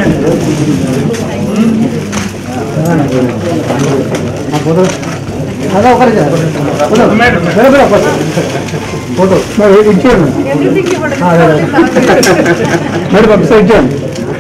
అదే ఒకరి photo photo మరి ఇచ్చేయండి అదే అదే మరి పంపిస్తా ఇచ్చేయండి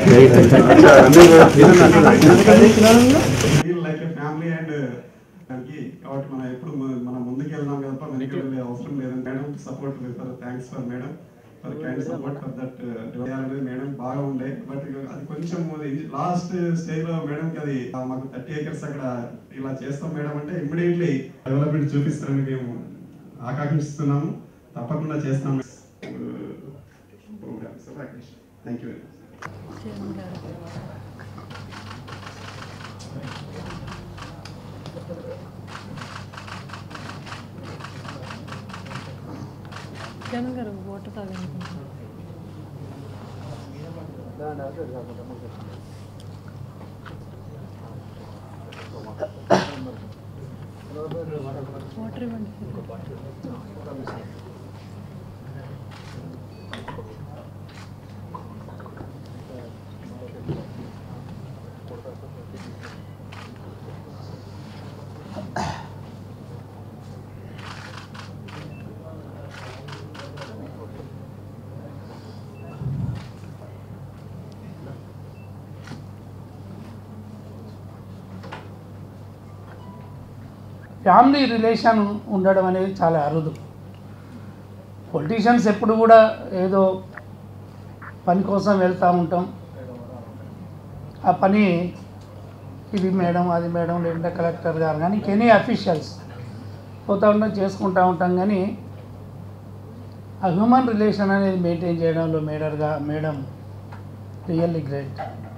feel like a family and దానికి కాబట్టి మనం ఎప్పుడు మ- మనం ముందుకు వెళ్దాం కదా వెనక్కి వెళ్ళే అవసరం లేదు madam support for thanks for madam for kind support for that అనేది మేడం బాగా ఉండే బట్ అది కొంచెం లాస్ట్ స్టేజ్ లో మేడం కి అది ఆ, మాకు థర్టీ ఏకర్స్ అక్కడ ఇలా చేస్తాం మేడం అంటే ఇమ్మీడియట్లీ డెవలప్మెంట్ చూపిస్తారని మేము ఆకాంక్షిస్తున్నాము తప్పకుండా చేస్తాం programmes thank you very much Jagan garu vote తాగనుకుంటున్నారు వాటర్ ఇవ్వండి ఫ్యామిలీ రిలేషన్ ఉండడం అనేది చాలా అరుదు పొలిటీషియన్స్ ఎప్పుడు కూడా ఏదో పని కోసం వెళ్తూ ఉంటాం ఆ పని ఇది మేడం అది మేడం లేదంటే కలెక్టర్ గారు కానీ ఎనీ అఫీషియల్స్ పోతూ ఉంటాం చేసుకుంటూ ఉంటాం కానీ ఆ హ్యూమన్ రిలేషన్ అనేది మెయింటైన్ చేయడంలో మేడర్గా మేడం రియల్లీ గ్రేట్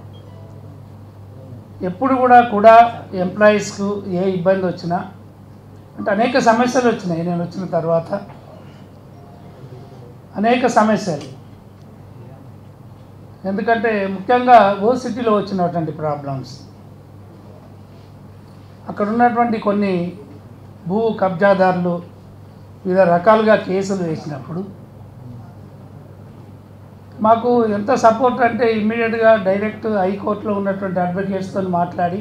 ఎప్పుడు కూడా కూడా ఎంప్లాయీస్కు ఏ ఇబ్బంది వచ్చినా అంటే అనేక సమస్యలు వచ్చినాయి నేను వచ్చిన తర్వాత అనేక సమస్యలు ఎందుకంటే ముఖ్యంగా ఓ సిటీలో వచ్చినటువంటి ప్రాబ్లమ్స్ అక్కడ ఉన్నటువంటి కొన్ని భూ కబ్జాదారులు వివిధ రకాలుగా కేసులు వేసినప్పుడు మాకు ఎంత సపోర్ట్ అంటే ఇమ్మీడియట్గా డైరెక్ట్ హైకోర్టులో ఉన్నటువంటి అడ్వకేట్స్తో మాట్లాడి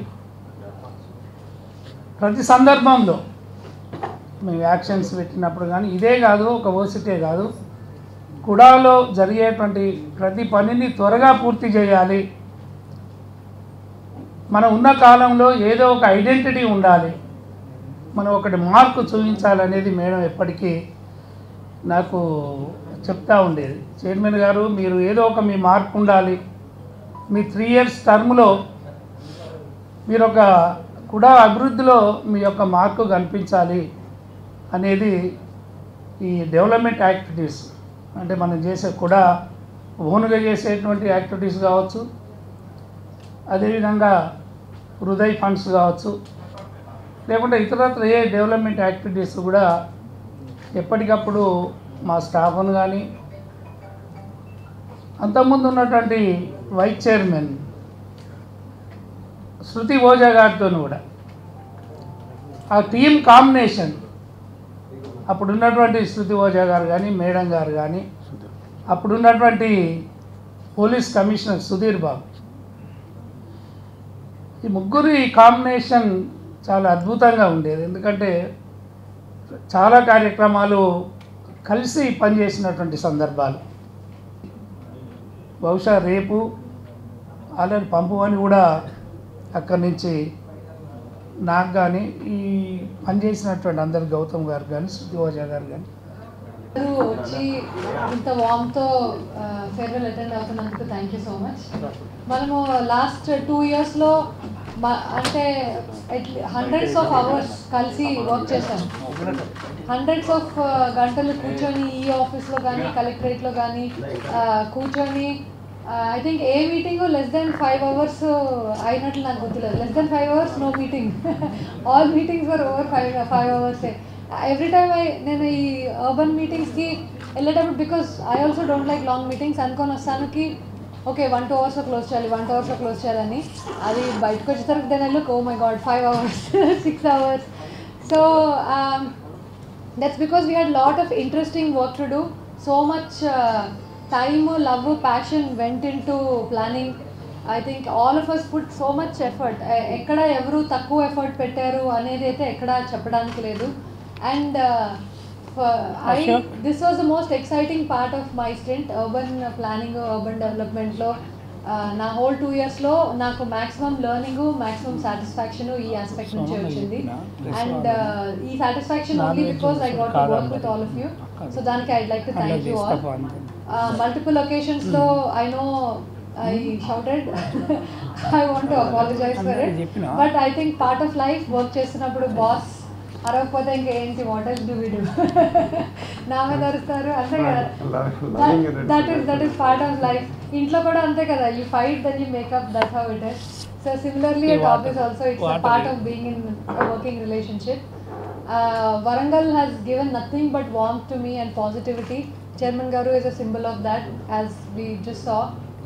ప్రతి సందర్భంలో మేము యాక్షన్స్ పెట్టినప్పుడు కానీ ఇదే కాదు ఒక ఓసిటే కాదు కుడాలో జరిగేటువంటి ప్రతి పనిని త్వరగా పూర్తి చేయాలి మనం ఉన్న కాలంలో ఏదో ఒక ఐడెంటిటీ ఉండాలి మనం ఒకటి మార్కు చూపించాలనేది మేడం ఎప్పటికీ నాకు చెప్తా ఉండేది చైర్మన్ గారు మీరు ఏదో ఒక మీ మార్పు ఉండాలి మీ త్రీ ఇయర్స్ టర్మ్లో మీరు ఒక కూడా అభివృద్ధిలో మీ యొక్క మార్కు కనిపించాలి అనేది ఈ డెవలప్మెంట్ యాక్టివిటీస్ అంటే మనం చేసే కూడా ఓన్గా చేసేటువంటి యాక్టివిటీస్ కావచ్చు అదేవిధంగా హృదయ్ ఫండ్స్ కావచ్చు లేకుంటే ఇతరత్ర ఏ డెవలప్మెంట్ యాక్టివిటీస్ కూడా ఎప్పటికప్పుడు మా స్టాఫ్ను కానీ అంతకుముందు ఉన్నటువంటి వైస్ చైర్మన్ శృతి ఓజా గారితో కూడా ఆ టీం కాంబినేషన్ అప్పుడున్నటువంటి శృతి ఓజా గారు కానీ మేడం గారు కానీ అప్పుడున్నటువంటి పోలీస్ కమిషనర్ సుధీర్ బాబు ఈ ముగ్గురి కాంబినేషన్ చాలా అద్భుతంగా ఉండేది ఎందుకంటే చాలా కార్యక్రమాలు కలిసి పనిచేసినటువంటి సందర్భాలు బహుశా రేపు ఆల్రెడీ పంపు అని కూడా అక్కడి నుంచి నాకు కానీ ఈ పనిచేసినటువంటి అందరు గౌతమ్ గారు కానీ శృతి ఓజా గారు కానీ అందరూ వచ్చి ఇంత వామ్తో ఫేర్వెల్ అటెండ్ అవుతున్నందుకు థ్యాంక్ యూ సో మచ్ మనము లాస్ట్ టూ ఇయర్స్లో అంటే హండ్రెడ్స్ ఆఫ్ అవర్స్ కలిసి వర్క్ చేశాం హండ్రెడ్స్ ఆఫ్ గంటలు కూర్చొని ఈ ఆఫీస్లో కానీ కలెక్టరేట్లో కానీ కూర్చొని I think a meeting less than five hours అయినట్లు నాకు గుర్తులేదు less than five hours no meeting all meetings were over five five అవర్సే ఎవ్రీ టైమ్ ఐ నేను ఈ అర్బన్ మీటింగ్స్కి వెళ్ళేటప్పుడు because I also don't like long meetings అనుకొని వస్తానుకి ఓకే వన్ టూ అవర్స్లో క్లోజ్ చేయాలి వన్ టూ అవర్స్లో క్లోజ్ చేయాలని అది బయటకు వచ్చేసరికి దాని look oh my god five hours six hours so that's because we had lot of interesting work to do so much time love passion went into planning I think all of us put so much effort ఎక్కడ ఎవరు తక్కువ effort పెట్టారు అనేది అయితే ఎక్కడ చెప్పడానికి లేదు and I Ashok? This was the most exciting part of my stint urban planning urban డెవలప్మెంట్లో నా హోల్ టూ ఇయర్స్లో నాకు మ్యాక్సిమం లెర్నింగ్ మ్యాక్సిమం సాటిస్ఫాక్షన్ ఈ ఆస్పెక్ట్ నుంచి సోమవారం వచ్చింది చెప్పిన, అండ్ ఈ satisfaction Non only veg because I got to కాదు work with all of you so దానికి ఐడ్ లైక్ టు అలా థ్యాంక్ యూ ఆల్ చేస్తా అంతే మల్టిపుల్ ఒకేషన్స్ లో I know I shouted I want to apologise for అందరికీ it చెప్పినా? But I think part of life work చేస్తున్నప్పుడు boss అరవకపోతే ఇంకా ఏంటి what else do we do నా మీద అరుస్తారు అంతే కదా that is that is part of life ఇంట్లో కూడా అంతే కదా you fight then you make up that how it is so similarly Okay, at water. Office also it's Water. Part of being in working relationship Varangal has given nothing but warmth to me and positivity. Chairman Garu is a symbol of that, as we just saw.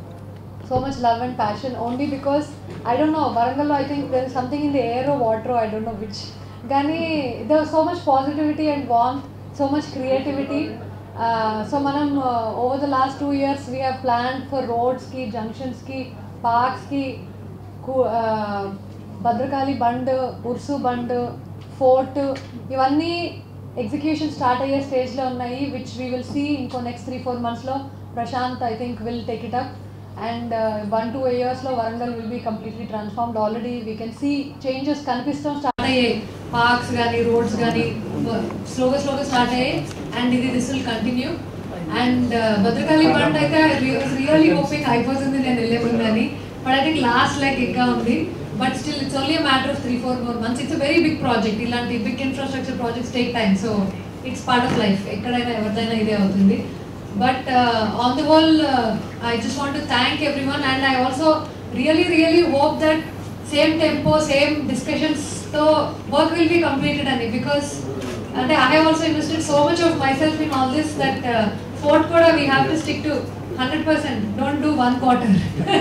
So much love and passion, only because I don't know, Varangal, I think there is something in the air or water, I don't know which. Gani, there was so much positivity and warmth, so much creativity. Uh, so, Manam, uh, over the last two years, we have planned for roads, ki, junctions, ki, parks, ki, కు- ఆ, Bhadrakali bund Ursu bund fort ఇవన్నీ execution start అయ్యే స్టేజ్లో ఉన్నాయి which we will see ఇంకో next three four మంత్స్లో Prashanth I think will take it up and one two ఇయర్స్లో Warangal will be completely transformed already we can see changes కనిపిస్తాం స్టార్ట్ అయ్యాయి parks కానీ రోడ్స్ కానీ స్లోగా స్లోగా స్టార్ట్ అయ్యాయి అండ్ ఇది this will continue and Bhadrakali bund అయితే రియల్లీ హోపింగ్ అయిపోతుంది నేను వెళ్ళే ముందని but I think last like ఇంకా ఉంది but still it's only matter of three four more months it's very big project ఇలాంటి big infrastructure projects take time so it's part of life ఎక్కడైనా ఎవరిదైనా ఇదే అవుతుంది but on the whole I just want to thank everyone and I also really really hope that same tempo same discussions తో work will be completed అని because అంటే I have also invested so much of myself in all this that forth కూడా we have to stick to hundred percent don't do one quarter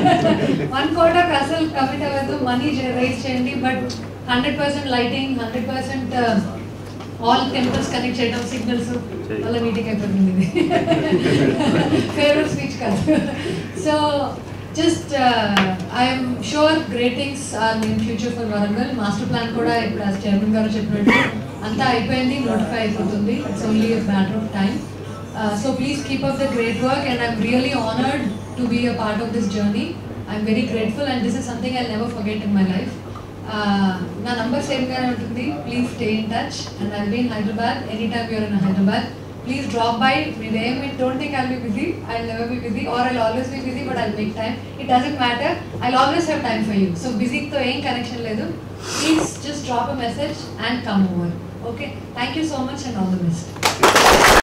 one quarter అసలు commit అవ్వద్దు money raise చేయండి but hundred percent lighting hundred percent all temples connect చేయడం signals వల్ల meeting అయిపోతుంది ఇది favourite speech కాదు so just I'm sure great things are in future for Warangal master plan కూడా ఇప్పుడు as చైర్మన్ గారు చెప్పినట్టు అంతా అయిపోయింది నోటిఫై అయిపోతుంది it's only matter of time so please keep up the great work and I'm really honoured to be a part of this journey I'm very grateful and this is something I never forget in my life నా number సేమ్గానే ఉంటుంది please stay in touch and I be in Hyderabad any time you're in Hyderabad please drop by మీరేమి don't think I'll be busy I never B busy or I'll always be busy but I'll make time it doesn't matter I always have time for you so బిజీతో ఏం connection లేదు please just drop a message and come over okay thank you so much and all the best